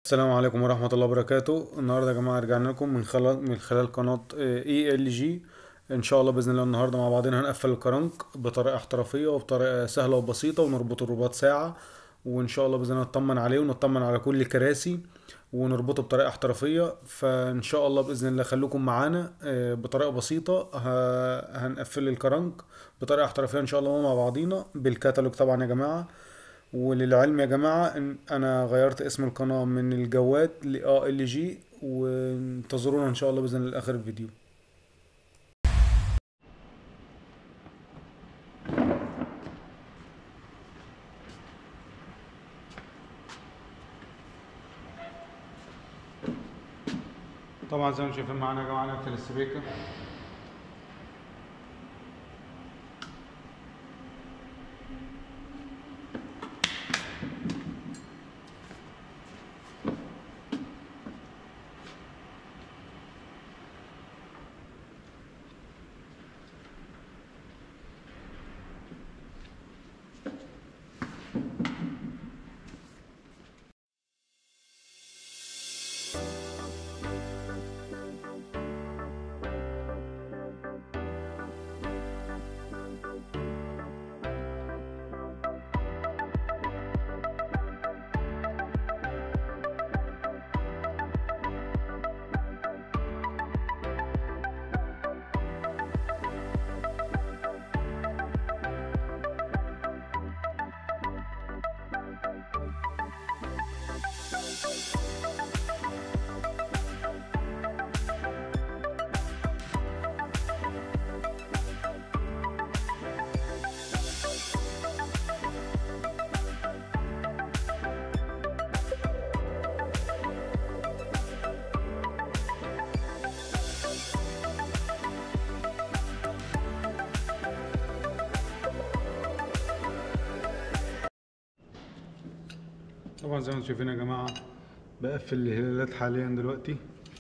السلام عليكم ورحمة الله وبركاته النهاردة يا جماعة رجعنا لكم من خلال من خلال قناة اي ال جي ان شاء الله بإذن الله النهاردة مع بعضنا هنقفل الكرنك بطريقة احترافية وبطريقة سهلة وبسيطة ونربط الرباط ساعة وان شاء الله بإذن الله نطمن عليه ونطمن على كل الكراسي ونربطه بطريقة احترافية فان شاء الله بإذن الله خليكم معانا آه، بطريقة بسيطة ه- هنقفل الكرنك بطريقة احترافية ان شاء الله مع بعضينا بالكتالوج طبعا يا جماعة وللعلم يا جماعة إن أنا غيرت اسم القناة من الجواد ل ال جي وانتظرونا إن شاء الله بإذن الله لآخر الفيديو طبعا زي ما انتم شايفين معانا يا جماعة نقفل السبيكة طبعا زي ما انتم شايفين يا جماعة بقفل الهلالات حاليا دلوقتي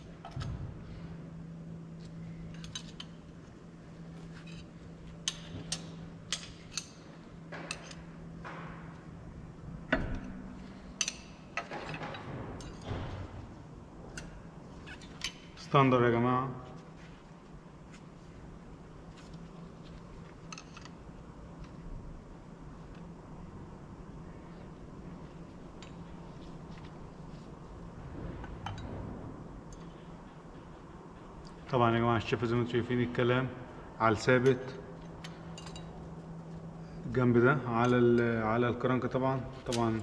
ستاندر يا جماعة طبعا يا جماعة الشفا زي ما انتم شايفين الكلام على الثابت الجنب ده على ال- على الكرنكة طبعا طبعا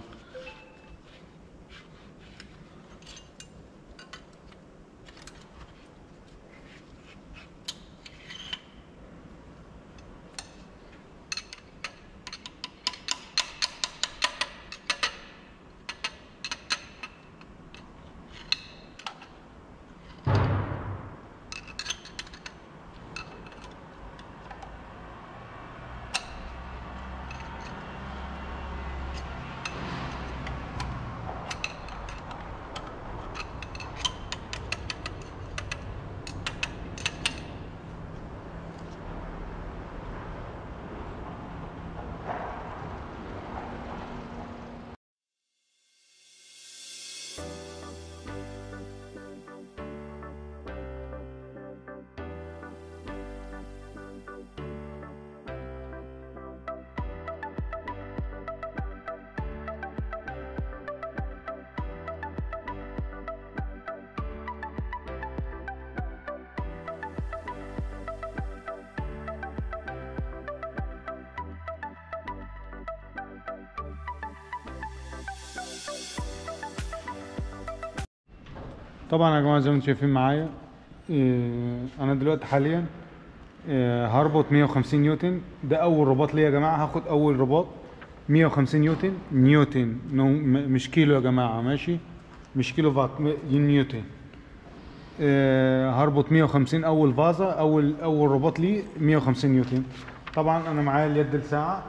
طبعا يا جماعه زي ما انتم شايفين معايا إيه، انا دلوقتي حاليا إيه، هربط 150 نيوتن ده اول رباط ليا يا جماعه هاخد اول رباط 150 نيوتن نيوتن نو م- مش كيلو يا جماعه ماشي مش كيلو فات م- نيوتن إيه، هربط 150 اول فازه اول اول رباط ليه 150 نيوتن طبعا انا معايا اليد الساعه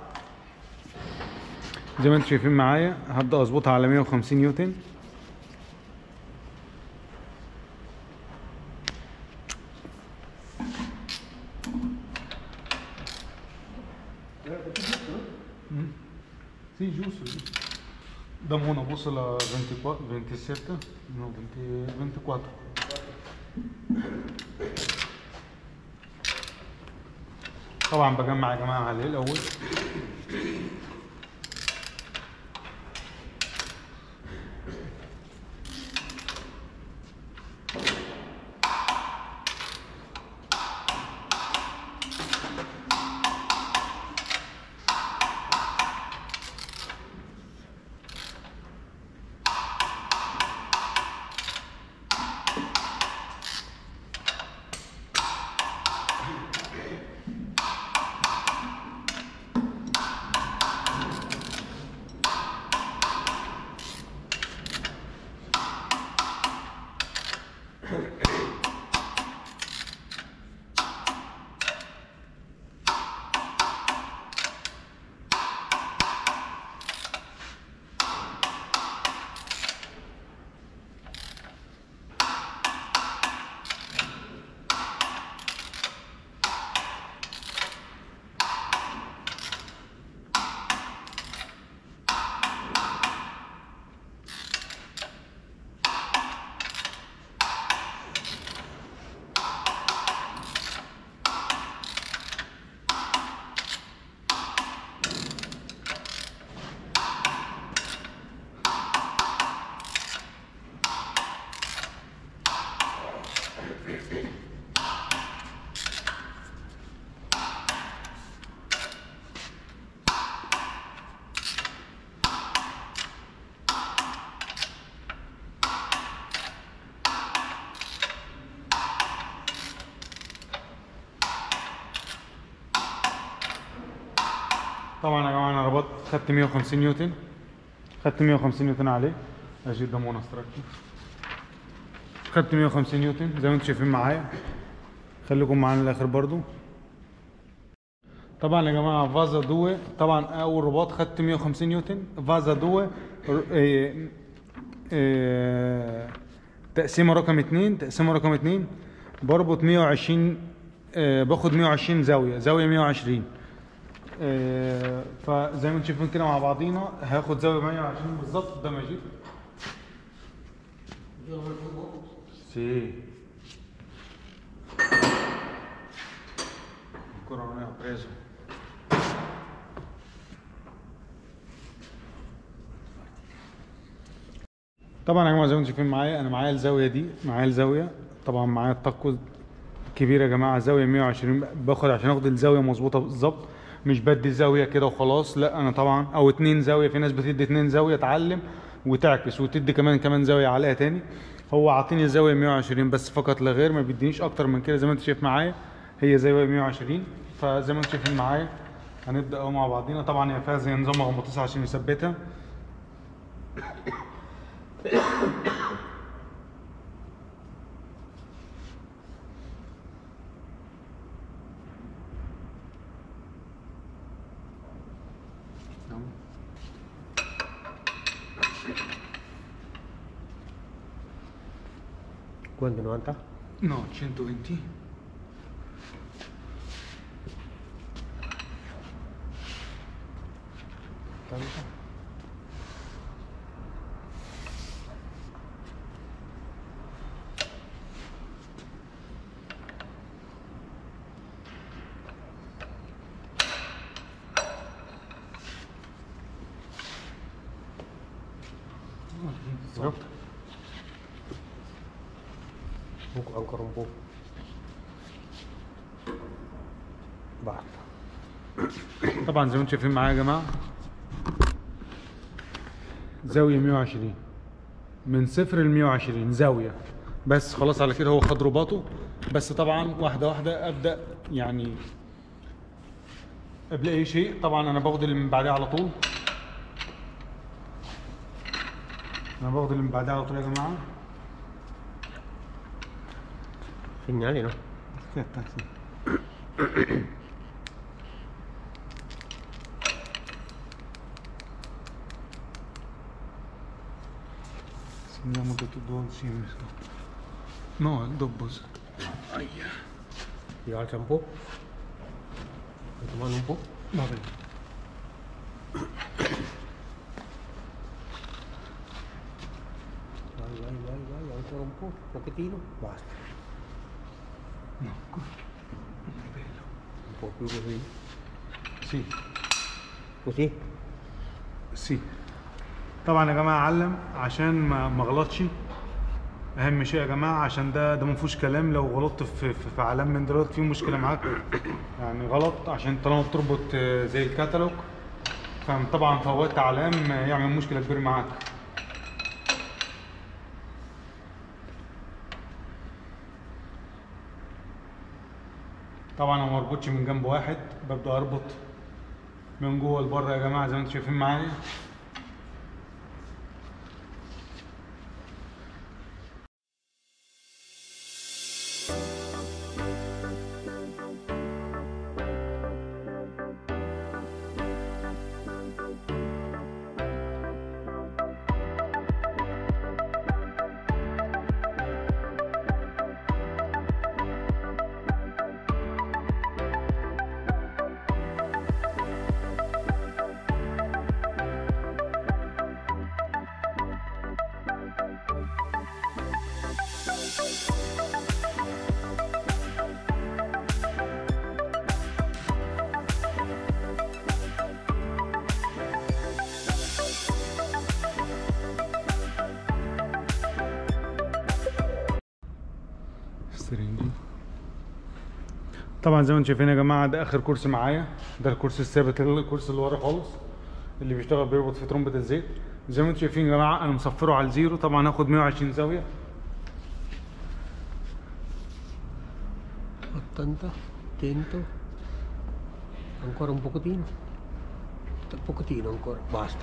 زي ما انتم شايفين معايا هبدا اظبطها على 150 نيوتن Sì, giusto. giusto. ده هنا وصل ل 24 27 no 20 24 طبعا بجمع يا جماعه عليه الاول طبعا يا جماعه انا ربطت خدت 150 نيوتن خدت 150 نيوتن عليه اجيب ده مونستراكتور خدت 150 نيوتن زي ما انتم شايفين معايا خليكم معانا للاخر برضو طبعا يا جماعه فازا دوه طبعا اول رباط خدت 150 نيوتن فازا دوه ر- إيه إيه تقسيمه رقم اتنين تقسيمه رقم اتنين بربط 120 آه، باخد 120 زاويه زاويه 120 آه، فزي ما انتم شايفين كده مع بعضينا هاخد زاويه 120 بالظبط ده ماجيك Sì. Ancora non ne ho preso. طبعا يا جماعه زي ما انتم شايفين معايا انا معايا الزاويه دي معايا الزاويه طبعا معايا التقوس كبيره يا جماعه زاويه 120 باخد عشان اخد الزاويه مظبوطه بالظبط مش بدي زاويه كده وخلاص لا انا طبعا او اتنين زاويه في ناس بتدي اتنين زاويه تعلم وتعكس وتدي كمان كمان زاويه عليها تاني هو عاطيني زاويه 120 بس فقط لا غير ما بيدينيش اكتر من كده زي ما انت شايف معايا هي زاويه 120 فزي ما انتم شايفين معايا هنبدا اهو مع بعضينا طبعا هي فيها زي نظام مغناطيس عشان يثبتها Quanto 90? No, 120. Tanta? بالظبط Un po', ancora un po'. Basta. طبعا زي ما انتم شايفين معايا يا جماعه زاويه 120 من صفر ل 120 زاويه بس خلاص على كده هو خد رباطه بس طبعا واحده واحده ابدا يعني قبل اي شيء طبعا انا باخد اللي من بعديه على طول انا باخد اللي من بعديه على طول يا جماعه Segnali, no? Aspetta, sì. Segniamo tutti e due insieme. No, è dopo. sì. Ti alza un po'. Con mano un po'. Va bene. vai, vai, ancora un po', un pochettino, basta. Un po' più così. سي Così? سي طبعا يا جماعه علم عشان ما ما غلطش اهم شيء يا جماعه عشان ده ده ما فيهوش كلام لو غلطت في في, في علام من دلوقتي في مشكله معاك يعني غلط عشان طالما بتربط آه، زي الكتالوج فطبعا فوتت علام آه، يعمل مشكله كبيره معاك طبعا انا ما بربطش من جنب واحد ببدا اربط من جوه لبره يا جماعه زي ما انتم شايفين معايا السرنجي طبعا زي ما انتم شايفين يا جماعه ده اخر كرسي معايا ده الكرسي الثابت الكرسي اللي ورا خالص اللي بيشتغل بيربط في ترمبه الزيت زي ما انتم شايفين يا جماعه انا مصفره على الزيرو طبعا هاخد 120 زاويه 80, 100, ancora un pochettino, un pochettino ancora, basta.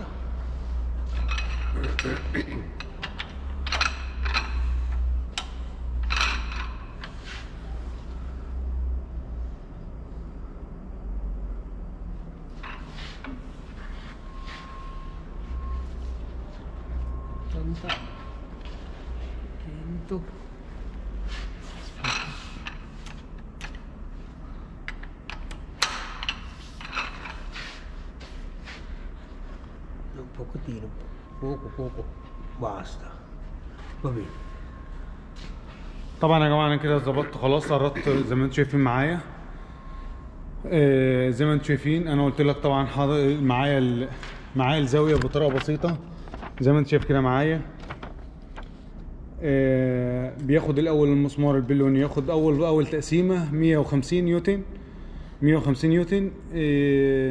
Ottanta, cento. Un pochettino, poco poco, basta. Va bene. طبعا يا جماعه انا كده ظبطت خلاص قربت زي ما انتم شايفين معايا آه، زي ما انتم شايفين انا قلت لك طبعا حاضر معايا ال... معايا الزاويه بطريقه بسيطه زي ما انت شايف كده معايا آه، بياخد الاول المسمار البلون ياخد اول اول تقسيمه 150 نيوتن 150 نيوتن آه،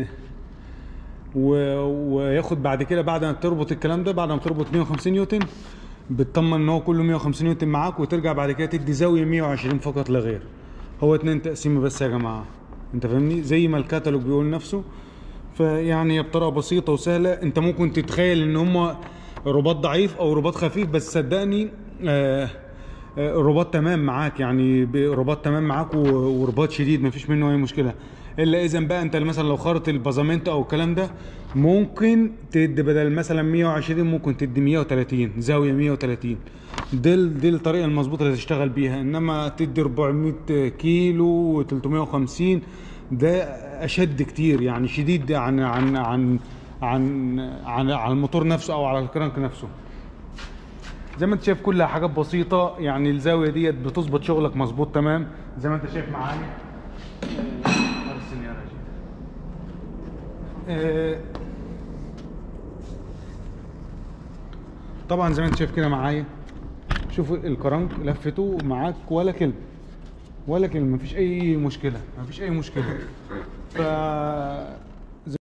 و- وياخد بعد كده بعد ما تربط الكلام ده بعد ما تربط 150 نيوتن بتطمن ان هو كله 150 نيوتن معاك وترجع بعد كده تدي زاويه 120 فقط لا غير هو اتنين تقسيمه بس يا جماعه انت فاهمني زي ما الكتالوج بيقول نفسه فيعني هي بطريقه بسيطه وسهله انت ممكن تتخيل ان هم رباط ضعيف او رباط خفيف بس صدقني آه آه، رباط تمام معاك يعني ب- رباط تمام معاك و- ورباط شديد مفيش منه اي مشكله الا اذا بقى انت مثلا لو خرط البازامنت او الكلام ده ممكن تدي بدل مثلا 120 ممكن تدي 130 زاويه 130 دي ال- دي الطريقه المظبوطه اللي تشتغل بيها انما تدي 400 كيلو و350 ده اشد كتير يعني شديد عن عن عن عن عن على الموتور نفسه او على الكرانك نفسه زي ما انت شايف كلها حاجات بسيطة يعني الزاوية ديت بتظبط شغلك مظبوط تمام زي ما انت شايف معايا آه، ارسل يا رجل. آه، طبعا زي ما انت شايف كده معايا شوف الكرنك لفته معاك ولا كلمة ولا كلمة مفيش أي مشكلة مفيش أي مشكلة ف زي-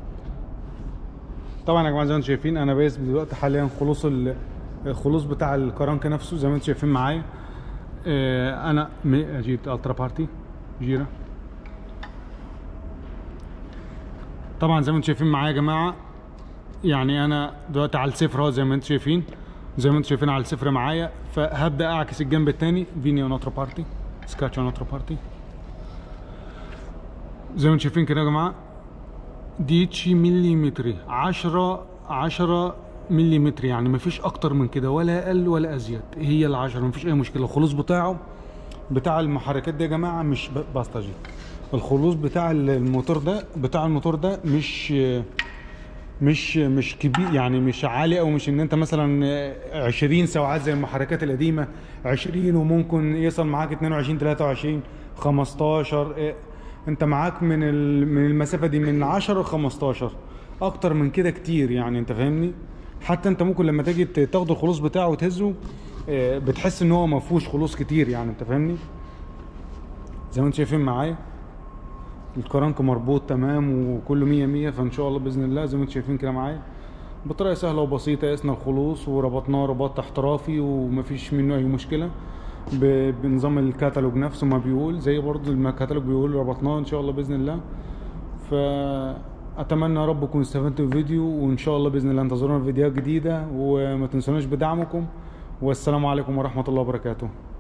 طبعا يا جماعة زي ما انتم شايفين أنا بايس دلوقتي حاليا خلوص ال- الخلوص بتاع الكرنك نفسه زي ما انتم شايفين معايا آه، أنا م- جيت ألترا بارتي جيرة طبعا زي ما انتم شايفين معايا يا جماعة يعني انا دلوقتي على الصفر اهو زي ما انتم شايفين زي ما انتم شايفين على الصفر معايا فهبدا اعكس الجنب الثاني فيني ونوترو بارتي سكاتش ونوترو بارتي زي ما انتم شايفين كده يا جماعه 10 مليمتر 10 10 مليمتر يعني مفيش اكتر من كده ولا اقل ولا ازيد هي ال10 مفيش اي مشكله الخلوص بتاعه بتاع المحركات دي يا جماعه مش ب- باستاجي الخلوص بتاع الموتور ده بتاع الموتور ده مش مش مش كبير يعني مش عالي او مش ان انت مثلا 20 ساعات زي المحركات القديمه 20 وممكن يصل معاك 22 23 15 إيه، انت معاك من ال- من المسافه دي من 10 ل 15 اكتر من كده كتير يعني انت فاهمني حتى انت ممكن لما تيجي ت- تاخد الخلوص بتاعه وتهزه إيه، بتحس ان هو ما فيهوش خلوص كتير يعني انت فاهمني زي ما انتم شايفين معايا الكرنك مربوط تمام وكله مية مية فان شاء الله باذن الله زي ما انتم شايفين كده معايا بطريقه سهله وبسيطه قسنا الخلوص وربطناه رباط احترافي ومفيش منه اي مشكله ب- بنظام الكتالوج نفسه ما بيقول زي برضه ما الكتالوج بيقول ربطناه ان شاء الله باذن الله فاتمنى يا رب تكونوا استفدتوا الفيديو وان شاء الله باذن الله انتظرونا في فيديوهات جديده وما تنسوناش بدعمكم والسلام عليكم ورحمه الله وبركاته